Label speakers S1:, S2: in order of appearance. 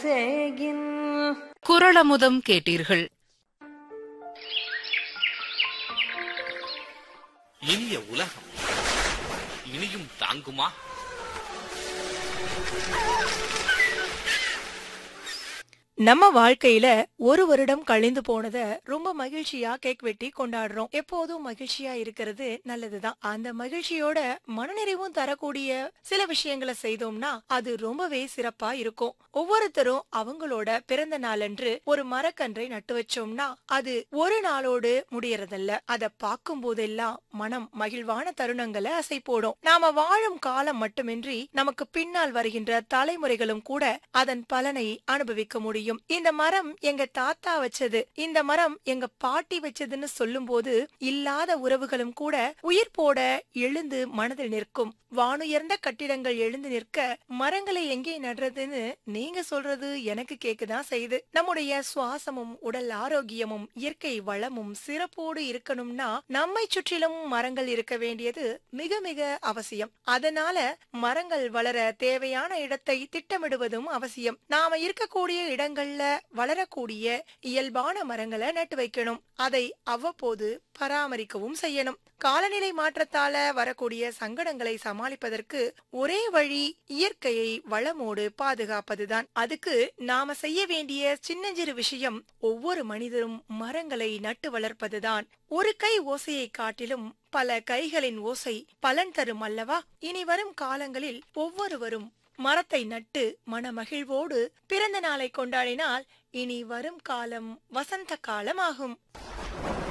S1: செய்கின்
S2: குரளமுதம் கேட்டீர்கள்
S3: இனிய உலகம் இனியும் தாங்குமா
S4: நம்ம வாழ்க்கையில ஒரு வருடம் கழிந்து போனத ரொம்ப மகிழ்ச்சியா கேக் வெட்டி கொண்டாடுறோம் எப்போதும் மகிழ்ச்சியா இருக்கிறது நல்லதுதான் அந்த மகிழ்ச்சியோட மனநிறைவும் தரக்கூடிய சில விஷயங்களை செய்தோம்னா அது ரொம்பவே சிறப்பா இருக்கும் ஒவ்வொருத்தரும் அவங்களோட பிறந்த நாளன்று ஒரு மரக்கன்றை நட்டு வச்சோம்னா அது ஒரு நாளோடு முடியறதல்ல அத பார்க்கும் போதெல்லாம் மனம் மகிழ்வான தருணங்களை அசை போடும் நாம வாழும் காலம் மட்டுமின்றி நமக்கு பின்னால் வருகின்ற தலைமுறைகளும் கூட அதன் பலனை அனுபவிக்க முடியும் இந்த மரம் எங்க தாத்தா வச்சது இந்த மரம் எங்க பாட்டி வச்சதுன்னு சொல்லும்போது இல்லாத உறவுகளும் கூட உயிர் போட எழுந்து மனதில் நிற்கும் வானுயர்ந்த கட்டிடங்கள் எழுந்து நிற்க மரங்களை எங்கே நடுறதுன்னு நீங்க சொல்றது எனக்கு கேக்குதான் செய்யுது நம்முடைய சுவாசமும் உடல் ஆரோக்கியமும் இயற்கை வளமும் சிறப்போடு இருக்கணும்னா நம்மை சுற்றிலும் மரங்கள் இருக்க வேண்டியது மிக மிக அவசியம் அதனால மரங்கள் வளர தேவையான இடத்தை திட்டமிடுவதும் அவசியம் நாம இருக்கக்கூடிய இடங்கள்ல வளரக்கூடிய இயல்பான மரங்களை நட்டு வைக்கணும் அதை அவ்வப்போது பராமரிக்கவும் செய்யணும் காலநிலை மாற்றத்தால வரக்கூடிய சங்கடங்களை சமாளிப்பதற்கு ஒரே வழி இயற்கையை வளமோடு பாதுகாப்பதுதான் அதுக்கு நாம செய்ய வேண்டிய சின்னஞ்சிறு விஷயம் ஒவ்வொரு மனிதரும் மரங்களை நட்டு வளர்ப்பதுதான் ஒரு கை ஓசையை காட்டிலும் பல கைகளின் ஓசை பலன் தரும் அல்லவா இனி வரும் காலங்களில் ஒவ்வொருவரும் மரத்தை நட்டு மனமகிழ்வோடு பிறந்த நாளை கொண்டாடினால் இனி வரும் காலம் வசந்த காலம் ஆகும்